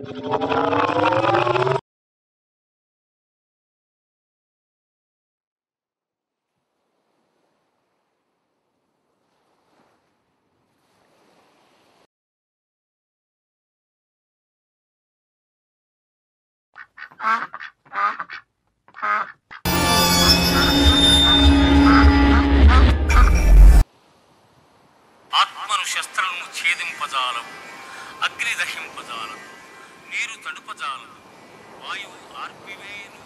ఆత్మను శస్త్రలను ఛేదింపజాలవు అగ్ని దహింపజాలవు నీరు తడుపజాలవు వాయువు ఆర్పివేను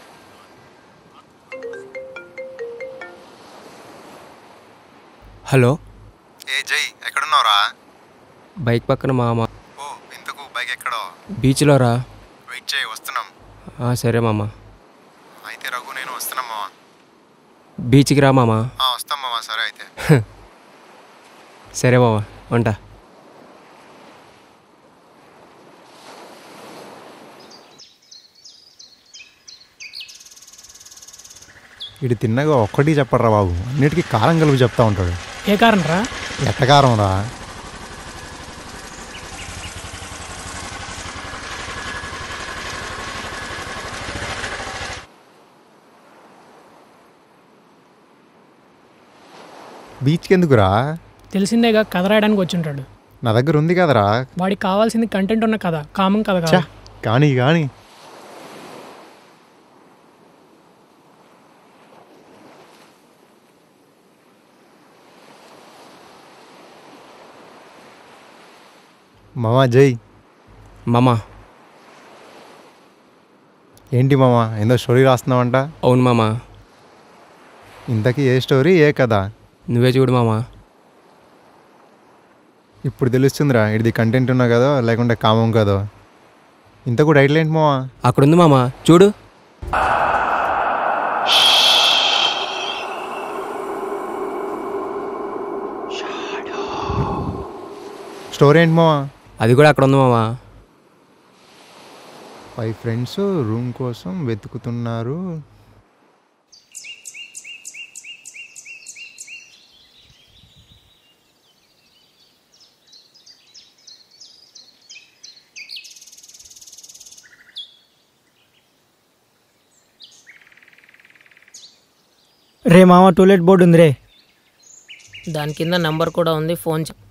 హలో ఏ జై ఎక్కడున్నావురా బైక్ పక్కన మామ ఓ ఇంతకు బైక్ ఎక్కడో బీచ్లో రా వెయిట్ చేయి వస్తున్నాం ఆ, సరే మామ అయితే రఘు నేను వస్తున్నాం మావా బీచ్కి రా మామ ఆ, వస్తాం మావా సరే అయితే సరే మామ ఉంటా ఇది తిన్నగా ఒక్కటి చెప్పడరా బాబు అన్నిటికీ కారం కలిపి చెప్తా ఉంటాడు ఏ కారణం రా ఎట్టకారం రా బీచ్కి ఎందుకురా తెలిసిందేగా కథ రాయడానికి వచ్చి ఉంటాడు నా దగ్గర ఉంది కదరా వాడికి కావాల్సింది కంటెంట్ ఉన్న కథ కామన్ కథ ఛా, కాదు కానీ కానీ మామా జై మామ ఏంటి మామా ఏందో స్టోరీ రాస్తున్నావంట అవును మామ ఇంతకీ ఏ స్టోరీ ఏ కదా నువ్వే చూడు మామ ఇప్పుడు తెలుస్తుందిరా ఇది కంటెంట్ ఉన్నా కదా లేకుంటే కామం కదో ఇంత కూడా టైటిల్ ఏంటి మావా అక్కడుంది మామ చూడు స్టోరీ ఏంటి మావా అది కూడా అక్కడ ఉంది మామ ఫైవ్ ఫ్రెండ్స్ రూమ్ కోసం వెతుకుతున్నారు రే మామ టూలెట్ బోర్డు ఉంది రే దాని కింద నెంబర్ కూడా ఉంది ఫోన్ చే-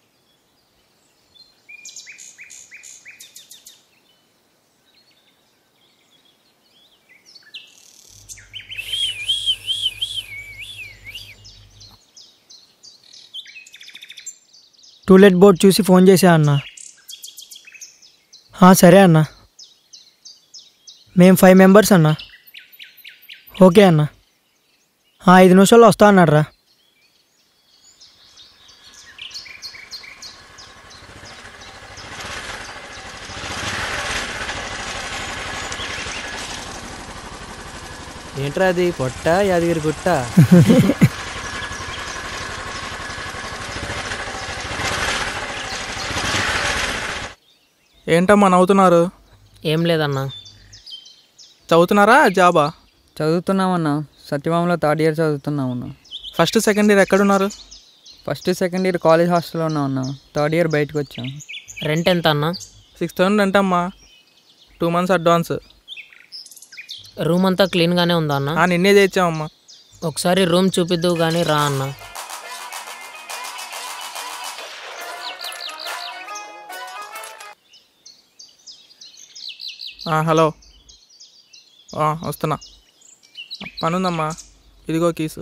టూలెట్ బోర్డ్ చూసి ఫోన్ చేసా అన్న ఆ, సరే అన్న మేము ఫైవ్ మెంబర్స్ అన్న ఓకే అన్న ఆ, ఐదు నిమిషాల్లో వస్తా అన్నాడు రా ఏంట్రా అది పొట్ట యాదగిరి గుట్ట ఏంటమ్మా నవ్వుతున్నారు ఏం లేదన్నా చదువుతున్నారా జాబా చదువుతున్నామన్నా సత్యభామలో థర్డ్ ఇయర్ చదువుతున్నామన్నా ఫస్ట్ సెకండ్ ఇయర్ ఎక్కడున్నారు ఫస్ట్ సెకండ్ ఇయర్ కాలేజ్ హాస్టల్లో ఉన్నామన్నా థర్డ్ ఇయర్ బయటకు వచ్చాం రెంట్ ఎంత అన్నా సిక్స్ థౌసండ్ అంటమ్మా టూ మంత్స్ అడ్వాన్స్ రూమ్ అంతా క్లీన్గానే ఉందా అన్న ఆ నిన్నే చేయించామమ్మా ఒకసారి రూమ్ చూపిద్దు కానీ రా అన్న ఆ, హలో ఆ, వస్తున్నా పనుందమ్మా ఇదిగో కీసు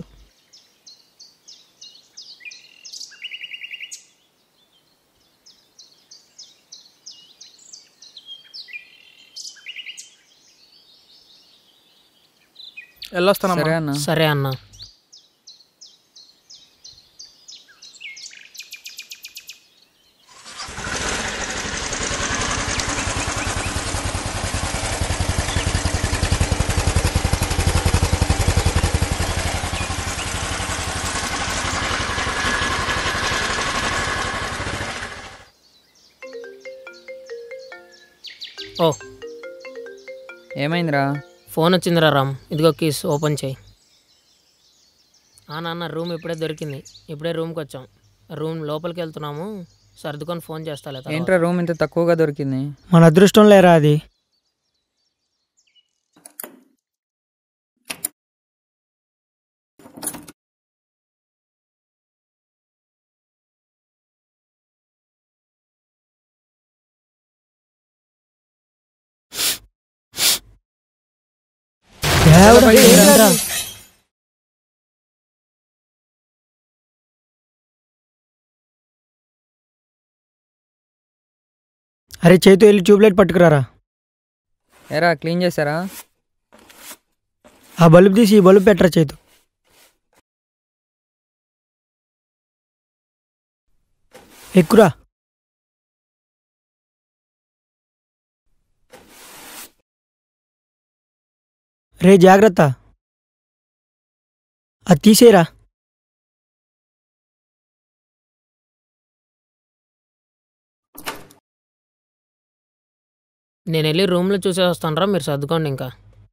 సరే వెళ్ళొస్తానమ్మా అన్న సరే అన్న ఓ ఏమైందిరా ఫోన్ వచ్చిందిరా రామ్ ఇదిగో కీస్ ఓపెన్ చేయి ఆ నాన్న రూమ్ ఇప్పుడే దొరికింది ఇప్పుడే రూమ్కి వచ్చాం రూమ్ లోపలికి వెళ్తున్నాము సర్దుకొని ఫోన్ చేస్తాలే తర్వాత. ఏంట్రా రూమ్ ఇంత తక్కువగా దొరికింది మన అదృష్టం లేరా అది దేవుడా, ఏంట్రా? అరే చేతు వెళ్ళి ట్యూబ్లైట్ పట్టుకురారా ఎరా క్లీన్ చేశారా ఆ బల్బు తీసి ఈ బల్బు పెట్టరా చేతు ఎక్కురా రే జాగ్రత్త అది తీసేరా నేను వెళ్ళి రూమ్లో చూసే వస్తాను మీరు సర్దుకోండి ఇంకా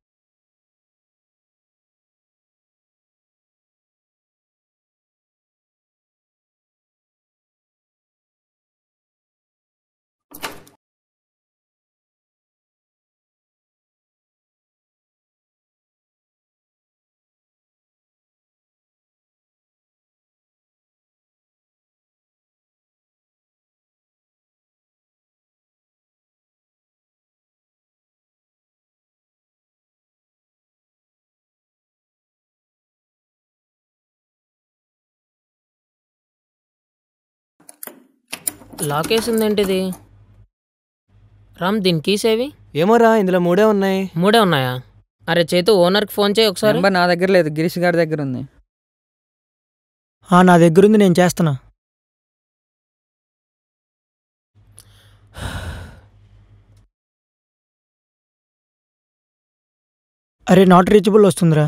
లాక్ వేసింది ఏంటిది రామ్ దీని కీస్ ఏవి ఏమోరా ఇందులో మూడే ఉన్నాయి మూడే ఉన్నాయా అరే చేతు ఓనర్కి ఫోన్ చేయి ఒకసారి నెంబర్ నా దగ్గర లేదు గిరీష్ గారి దగ్గర ఉంది ఆ, నా దగ్గరుంది నేను చేస్తున్నా అరే నాట్ రీచబుల్ వస్తుందిరా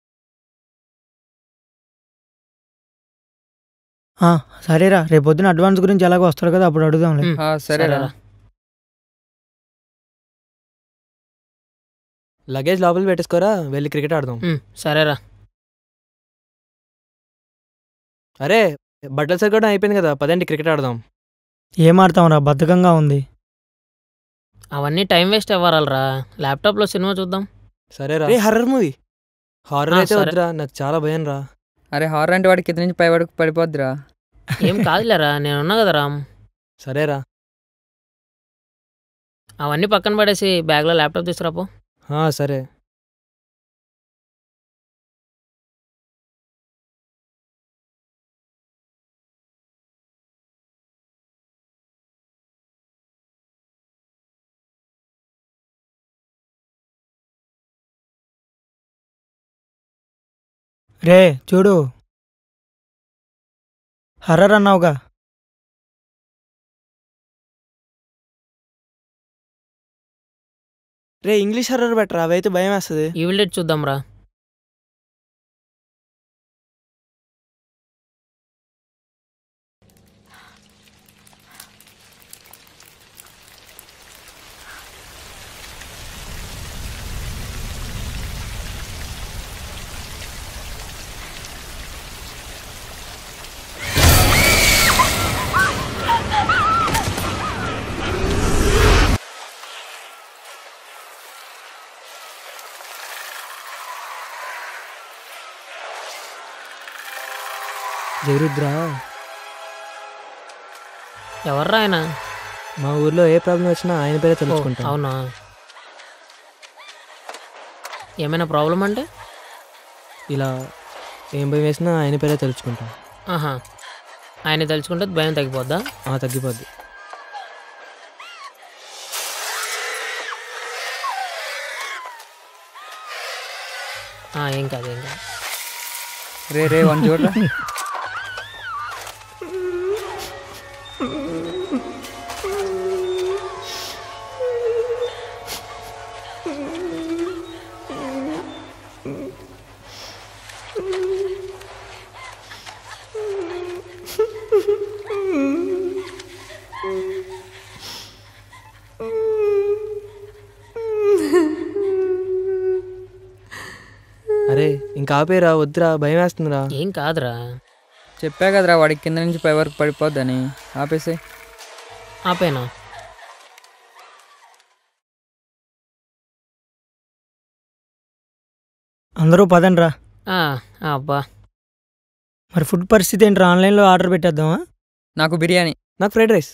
ఆ, సరేరా రేపొద్దున అడ్వాన్స్ గురించి ఎలాగో వస్తారు కదా అప్పుడు అడుగుదాంలే ఉమ్, ఆ, సరేరా సరేరా. లగేజ్ లోపల పెట్టేసుకోరా వెళ్ళి క్రికెట్ ఆడదాం ఉమ్, సరేరా అరే బట్టలు సరిగ్గా అయిపోయింది కదా పదండి క్రికెట్ ఆడదాం ఏం ఆడతాంరా బద్ధకంగా ఉంది అవన్నీ టైం వేస్ట్ అవ్వాలరా ల్యాప్టాప్లో సినిమా చూద్దాం సరేరా రే హర్రర్ మూవీ హారర్ ఆ, అయితే సరే. వద్దురా నాకు చాలా భయం రా అరే హార్ అంటే వాడికి కింద నుంచి పై వరకు పడిపోద్దిరా ఏం కాదులేరా నేనున్నా కదా రామ్ సరేరా అవన్నీ పక్కన పడేసి బ్యాగ్లో ల్యాప్టాప్ తీసుకురాపో ఆ, సరే రే చూడు హర్రర్ అన్నావుగా రే ఇంగ్లీష్ హర్రర్ బెటర్ అవైతే భయం వేస్తుంది ఈ విల్డెట్ చూద్దాం రా జరుగుద్రా ఎవర్రా ఆయన మా ఊర్లో ఏ ప్రాబ్లం వచ్చినా ఆయన పేరే ఓ, తెలుసుకుంటాం అవునా ఏమైనా ప్రాబ్లం అంటే ఇలా ఏం భయం వేసినా ఆయన పేరే తెలుసుకుంటాం ఆహా ఆయన తలుచుకుంటే భయం తగ్గిపోద్దా ఆ తగ్గిపోద్ది ఆ, ఏం కాదు ఏం కాదు రే రే వన్ చూడరా అరే ఇంకా ఆపేరా వద్దురా భయం వేస్తుందిరా ఏం కాదురా చెప్పా కదరా వాడికి కింద నుంచి పై వరకు పడిపోద్దని ఆపేసి ఆపేనా అందరూ పదండ్రా ఆ, ఆ, అబ్బా మరి ఫుడ్ పరిస్థితి ఏంట్రా ఆన్లైన్లో ఆర్డర్ పెట్టేద్దామా నాకు బిర్యానీ నాకు ఫ్రైడ్ రైస్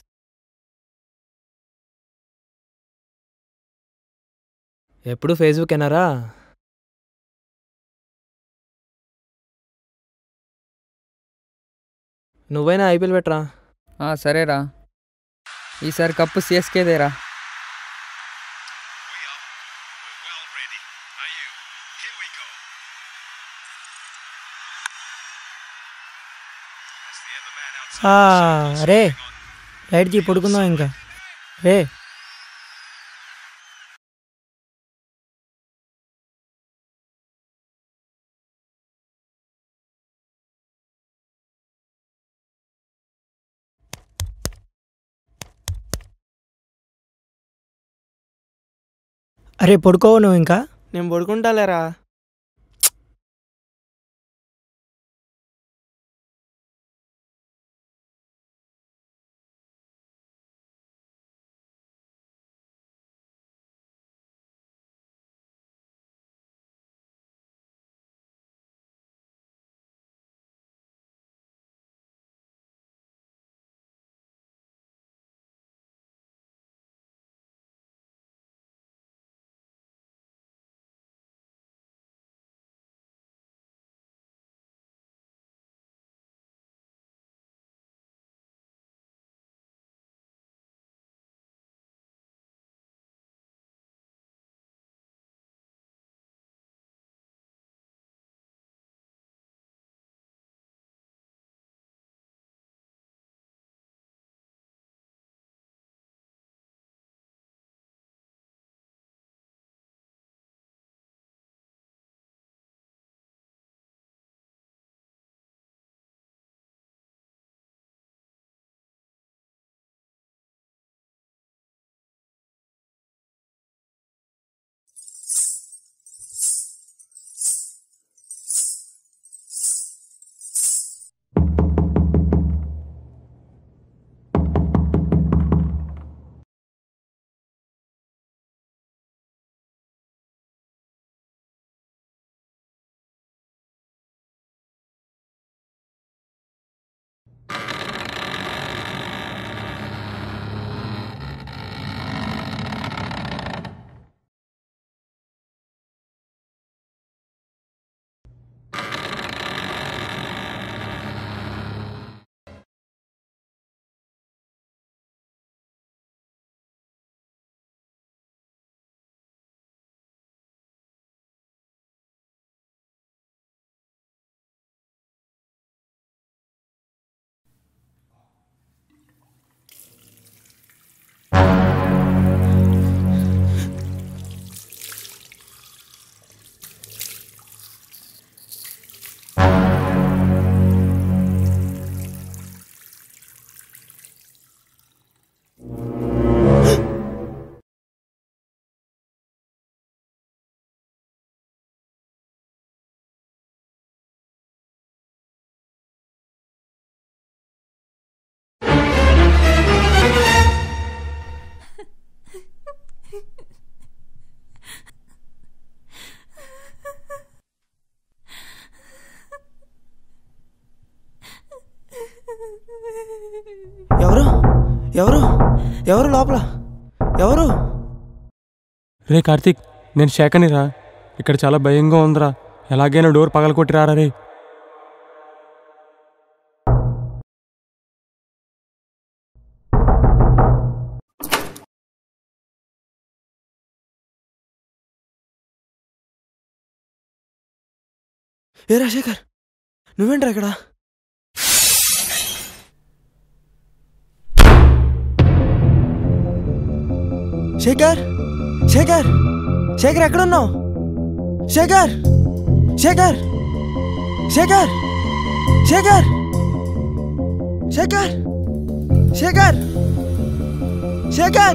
ఎప్పుడు ఫేస్బుక్ ఏనారా నువ్వైనా ఐపీఎల్ పెట్టరా ఆ, సరేరా ఈసారి కప్పు సిఎస్కేదేరా ఆ, రే లైట్ తీ పడుకుందాం ఇంకా రే అరే పడుకోవు నువ్వు ఇంకా నేను పడుకుంటాలేరా ఎవరు ఎవరు ఎవరు లోపల ఎవరు రే కార్తీక్ నేను శేఖనిరా ఇక్కడ చాలా భయంగా ఉందిరా ఎలాగైనా డోర్ పగలకొట్టి రారా రే ఏ రాజశేఖర్ నువ్వేంట్రా ఇక్కడ శేఖర్ శేఖర్ శేఖర్ ఎక్కడున్నావు శేఖర్ శేఖర్ శేఖర్ శేఖర్ శేఖర్ శేఖర్ శేఖర్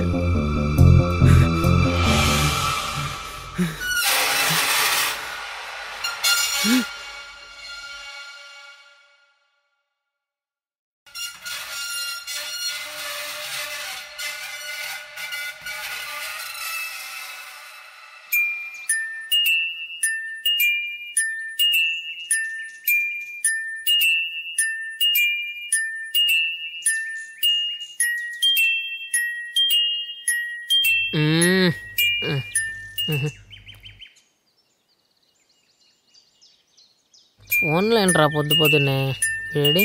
మ్మ్. మ్మ్. మ్మ్. ఫోన్లో ఏంట్రా పొద్దు పొద్దున్నే వేడి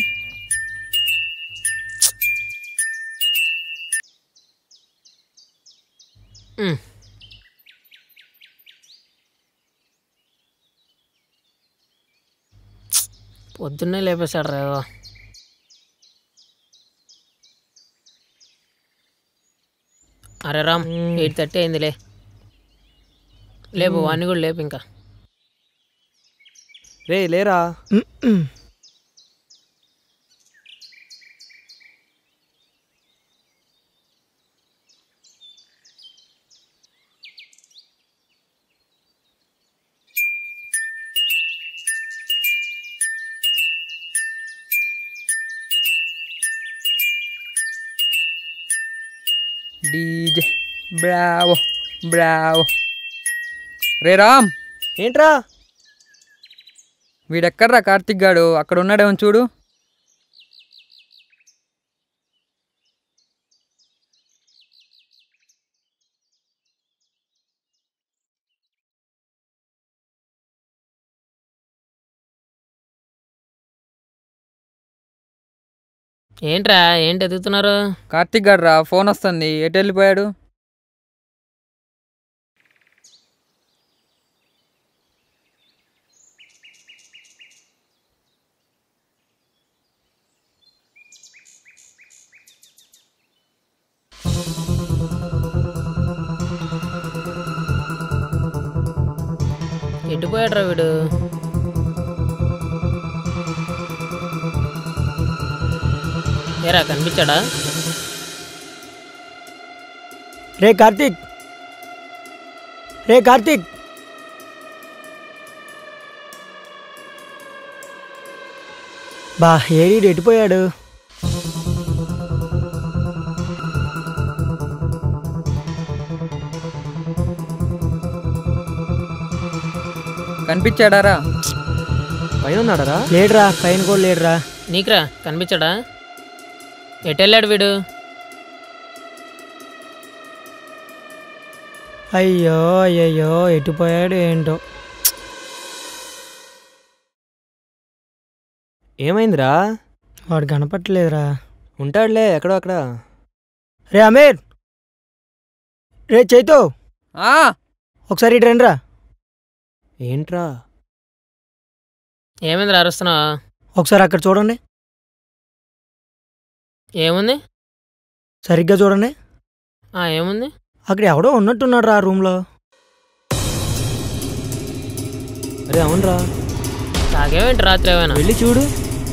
మ్మ్. పొద్దున్నే లేపేశాడు రా అరే రామ్ ఎయిట్ థర్టీ అయిందిలే లేపు వాడిని కూడా లేపు ఇంకా రే లేరా మ్, మ్. డీజే బ్రావో బ్రావో రే రామ్ ఏంట్రా వీడెక్కడ్రా కార్తిక్ గాడు అక్కడ ఉన్నాడేమో చూడు ఏంట్రా ఏంటి ఎదుగుతున్నారు కార్తిక్ గాడు రా ఫోన్ వస్తుంది ఎటు వెళ్ళిపోయాడు ఎట్టిపోయాడ్రా వీడు ఏరా కనిపించాడా రే కార్తీక్ రే కార్తీక్ బా ఏడి ఎడిపోయాడు కనిపించాడారా పైన ఉన్నాడరా లేడురా పైన కూడా లేడురా నీకురా కనిపించాడా ఎటెళ్ళాడు వీడు అయ్యో అయ్యయ్యో ఎటుపోయాడు ఏంటో ఏమైందిరా వాడు కనపట్లేదురా ఉంటాడులే ఎక్కడో అక్కడ రే అమీర్ రే చైతో ఆ, ఒకసారి ఇటు రండిరా ఏంట్రా ఏమైంది అరుస్తున్నావా ఒకసారి అక్కడ చూడండి ఏముంది సరిగ్గా చూడండి ఆ ఏముంది అక్కడ ఎవడో ఉన్నట్టున్నాడు రా రూమ్లో అరే అవునరా తాగేమేంటి రాత్రి ఏమైనా వెళ్ళి చూడు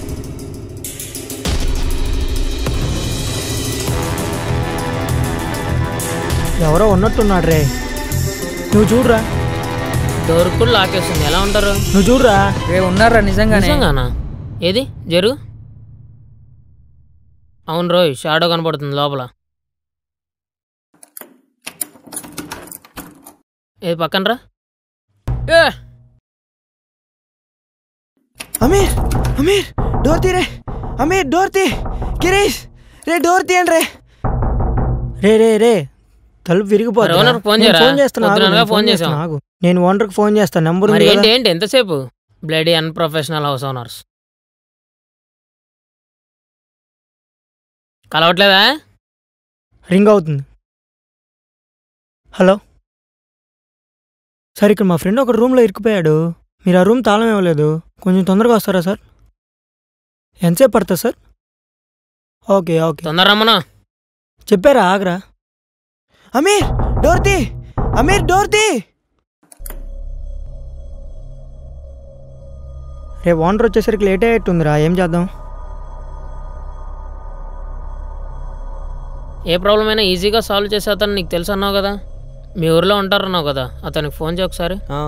ఎవరో ఉన్నట్టున్నాడు రే నువ్వు చూడురా డోర్ కూడా లాకేస్తుంది ఎలా ఉంటారు నువ్వు చూడురా రే ఉన్నారా నిజంగానే నిజంగానా ఏది జరు అవును రోయ్ షాడో కనపడుతుంది లోపల ఏది పక్కన రా ఏ అమీర్ అమీర్ డోర్ తీ రే అమీర్ డోర్ తీ కిరీష్ రే డోర్ తీయండి రే రే రే రే తలుపు విరిగిపోతుంది మరి ఓనర్కి ఫోన్ చేయరా? ఫోన్ చేస్తాను ఆగు, పొద్దుననగా నేను ఫోన్ ఫోన్ చేశాం. చేస్తాను ఆగు. నేను ఓనర్కి ఫోన్ చేస్తాను నెంబర్ మరి ఉంది ఏంటి కదా ఏంటి ఎంతసేపు బ్లడీ అన్ప్రొఫెషనల్ హౌస్ ఓనర్స్ కలవట్లేదా రింగ్ అవుతుంది హలో సార్ ఇక్కడ మా ఫ్రెండ్ ఒక రూమ్లో ఇరుక్కుపోయాడు మీరు ఆ రూమ్ తాళం ఇవ్వలేదు కొంచెం తొందరగా వస్తారా సార్ ఎంతసేపు పడుతుంది సార్ ఓకే ఓకే తొందర రమ్మను చెప్పారా ఆగరా అమీర్ డోర్ తీ అమీర్ డోర్ తీ రేపు ఓనర్ వచ్చేసరికి లేట్ అయ్యేట్టుందిరా ఏం చేద్దాం ఏ ప్రాబ్లం అయినా ఈజీగా సాల్వ్ చేసే అతను నీకు తెలుసు అన్నావు కదా మీ ఊర్లో ఉంటారన్నావు కదా అతనికి ఫోన్ చేయి ఒకసారి ఆ.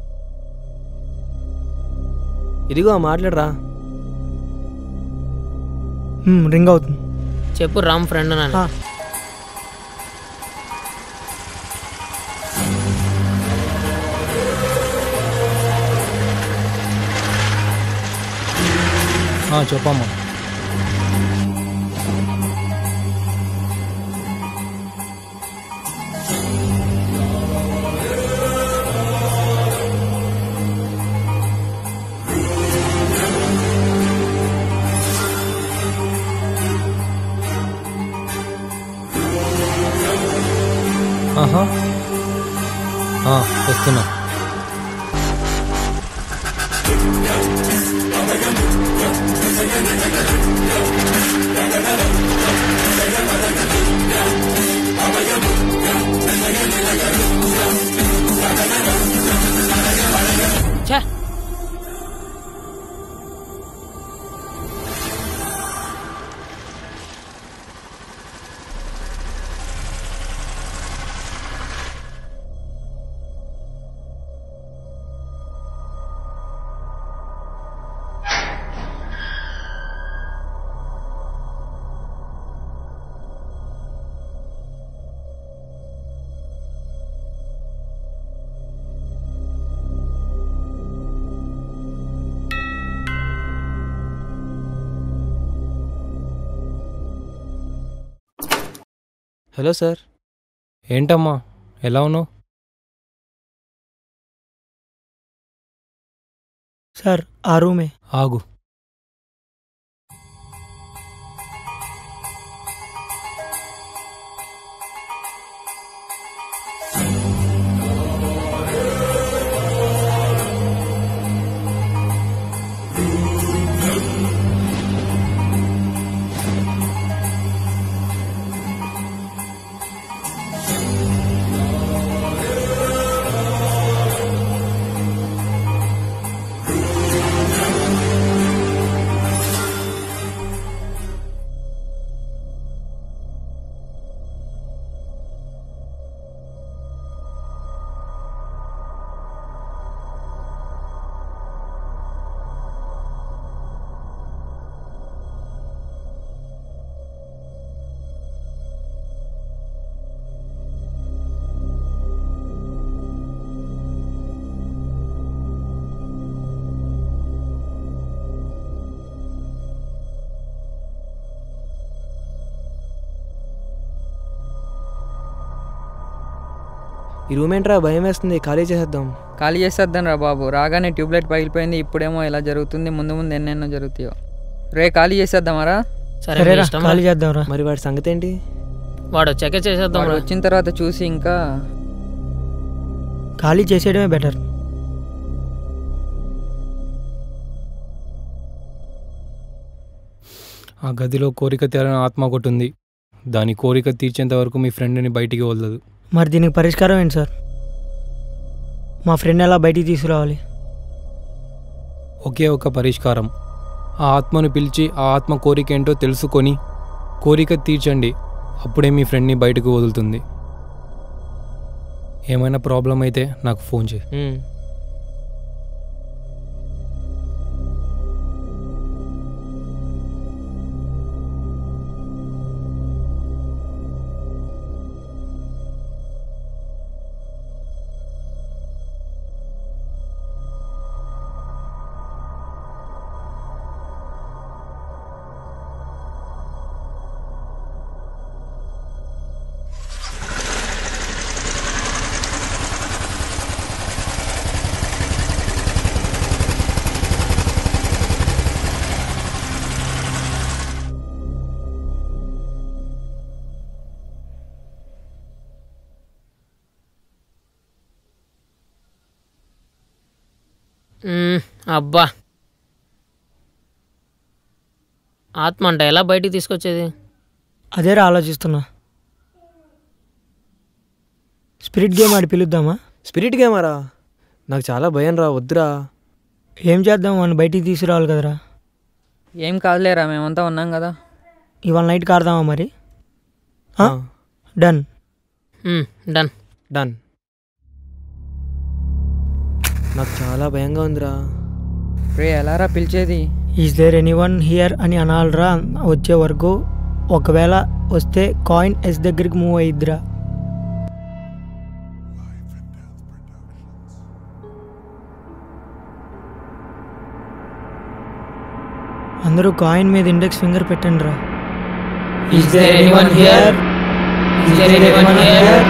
ఇదిగో మాట్లాడరా హ్మ్, రింగ్ అవుతుంది చెప్పు రామ్ ఫ్రెండ్ అని ఆ. చెప్పమ్మా ఆహా ఆ, వస్తున్నా ఛే హలో సార్ ఏంటమ్మా ఎలా ఉన్నావు సార్ ఆ రూమే ఆగు ఈ రూమ్ ఏంట్రా భయం వేస్తుంది ఖాళీ చేసేద్దాం ఖాళీ చేసేద్దాం రా బాబు రాగానే ట్యూబ్లైట్ పగిలిపోయింది ఇప్పుడేమో ఇలా జరుగుతుంది ముందు ముందు ఎన్నెన్నో జరుగుతాయో రే ఖాళీ చేసేద్దామారా సరే మీ సరేరా ఇష్టం ఖాళీ చేద్దాంరా మరి వాడి సంగతి ఏంటి వాడు చెక్క చేసేద్దాం వాడు రా. వచ్చిన తర్వాత చూసి ఇంకా ఖాళీ చేసేయడమే బెటర్ ఆ గదిలో కోరిక తీరని ఆత్మ ఒకటి ఉంది దాని కోరిక తీర్చేంత వరకు మీ ఫ్రెండ్ని బయటికి వదలదు మరి దీనికి పరిష్కారం ఏంటి సార్ మా ఫ్రెండ్ ఎలా బయటికి తీసుకురావాలి ఒకే ఒక పరిష్కారం ఆ ఆత్మను పిలిచి ఆ ఆత్మ కోరిక ఏంటో తెలుసుకొని కోరిక తీర్చండి అప్పుడే మీ ఫ్రెండ్ని బయటకు వదులుతుంది ఏమైనా ప్రాబ్లం అయితే నాకు ఫోన్ చేయి ఉమ్. మ్మ్, అబ్బా ఆత్మ అంట ఎలా బయటికి తీసుకొచ్చేది అదేరా ఆలోచిస్తున్నా స్పిరిట్ గేమ్ ఆడి పిలుద్దామా స్పిరిట్ గేమరా నాకు చాలా భయం రా వద్దురా ఏం చేద్దాం వాడిని బయటికి తీసుకురావాలి కదరా ఏం కాదులేరా మేమంతా ఉన్నాం కదా ఇవాళ నైట్ ఆడదామా మరి ఆ? డన్ మ్మ్, డన్ డన్ నాకు చాలా భయంగా ఉందిరా రే ఎలారా పిలిచేది is there anyone here అని అనాలరా వచ్చే వరకు ఒకవేళ వస్తే కాయిన్ ఎస్ దగ్గరికి మూవ్ అయ్యిద్దిరా అందరూ కాయిన్ మీద ఇండెక్స్ ఫింగర్ పెట్టండి రా Is there anyone here? Is there anyone here?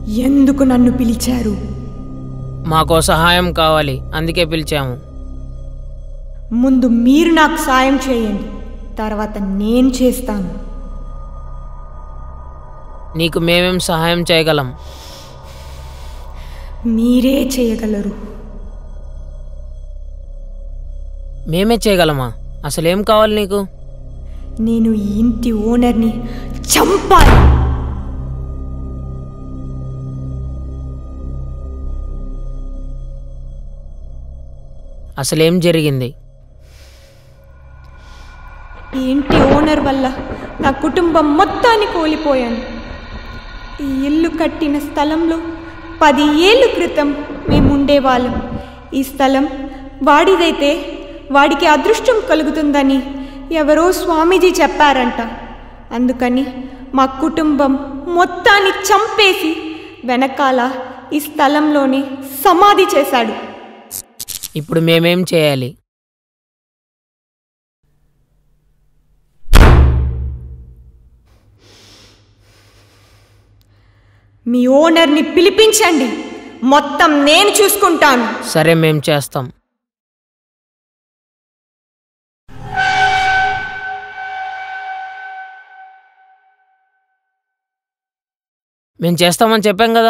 ఎందుకు నన్ను పిలిచారు మాకో సహాయం కావాలి అందుకే పిలిచాము ముందు మీరు నాకు సాయం చేయండి తర్వాత నేను చేస్తాను నీకు మేమేం సహాయం చేయగలం మీరే చేయగలరు మేమే చేయగలమా అసలు ఏం కావాలి నీకు నేను ఈ ఇంటి ఓనర్ని చంపాలి అసలేం జరిగింది ఈ ఇంటి ఓనర్ వల్ల నా కుటుంబం మొత్తాన్ని కోల్పోయాను ఈ ఇల్లు కట్టిన స్థలంలో పది ఏళ్ళ క్రితం మేము ఉండేవాళ్ళం ఈ స్థలం వాడిదైతే వాడికి అదృష్టం కలుగుతుందని ఎవరో స్వామీజీ చెప్పారంట అందుకని మా కుటుంబం మొత్తాన్ని చంపేసి వెనకాల ఈ స్థలంలోనే సమాధి చేశాడు ఇప్పుడు మేమేం చేయాలి మీ ఓనర్ని పిలిపించండి మొత్తం నేను చూసుకుంటాను సరే మేం చేస్తాం మేం చేస్తామని చెప్పాం కదా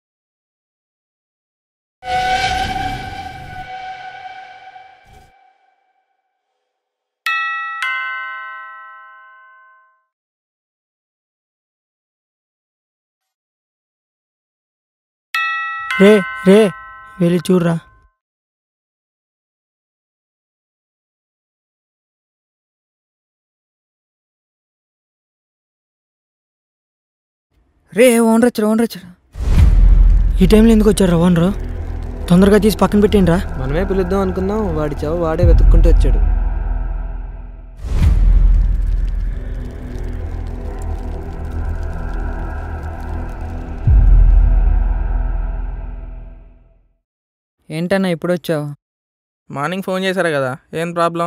రే రే వెళ్ళి చూడరా రే ఓన్ రచ్చరా ఓన్ రచ్చరా ఈ టైంలో ఎందుకు వచ్చారు ఓనరు తొందరగా తీసి పక్కన పెట్టేయండి రా మనమే పిలుద్దాం అనుకున్నాం వాడి చావు వాడే వెతుక్కుంటూ వచ్చాడు ఏంటన్నా ఇప్పుడు వచ్చావు మార్నింగ్ ఫోన్ చేశారు కదా ఏం ప్రాబ్లం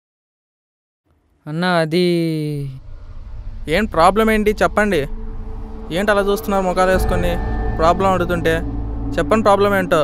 అన్న అది ఏం ప్రాబ్లం ఏంటి చెప్పండి ఏంటి అలా చూస్తున్నారు ముఖాలు వేసుకొని ప్రాబ్లం అడుగుతుంటే చెప్పండి ప్రాబ్లం ఏంటో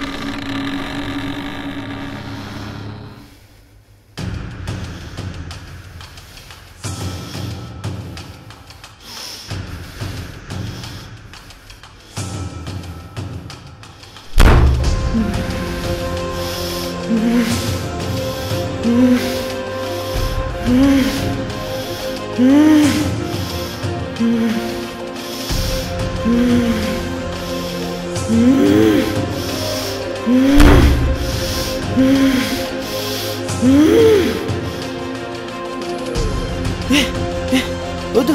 వద్దు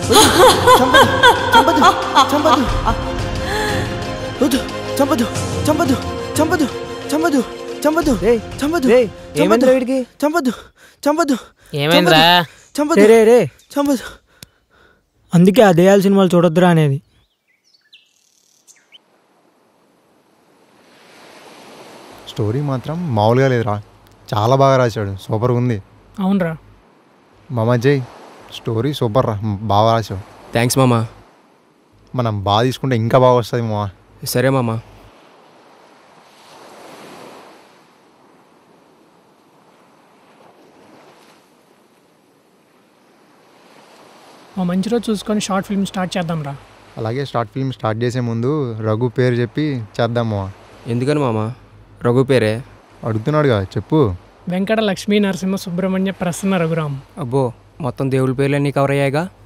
చంపదు చంపదు వద్దు చంపదు చంపదు చంపదు చంపదు చంపదు చంపదు ఏమైందిరా వీడికి చంపదు చంపదు ఏమైందిరా చంపదు రే రే చంపదు అందుకే ఆ దయాల సినిమాలు చూడొద్దురా అనేది స్టోరీ మాత్రం మామూలుగా లేదురా చాలా బాగా రాశాడు సూపర్గా ఉంది అవునరా మామ జై స్టోరీ సూపర్ రా బాగా రాశావు థ్యాంక్స్ మామా మనం బాగా తీసుకుంటే ఇంకా బాగా వస్తుంది మామ సరే మామా మా మంచి రోజు చూసుకొని షార్ట్ ఫిల్మ్ స్టార్ట్ చేద్దాం రా అలాగే షార్ట్ ఫిల్మ్ స్టార్ట్ చేసే ముందు రఘు పేరు చెప్పి చేద్దాం మామ ఎందుకని మామా రఘు పేరే అడుగుతున్నాడుగా చెప్పు వెంకట లక్ష్మీ నరసింహ సుబ్రహ్మణ్య ప్రసన్న రఘురామ్ అబ్బో మొత్తం దేవుడి పేర్లన్నీ కవర్ అయ్యాయిగా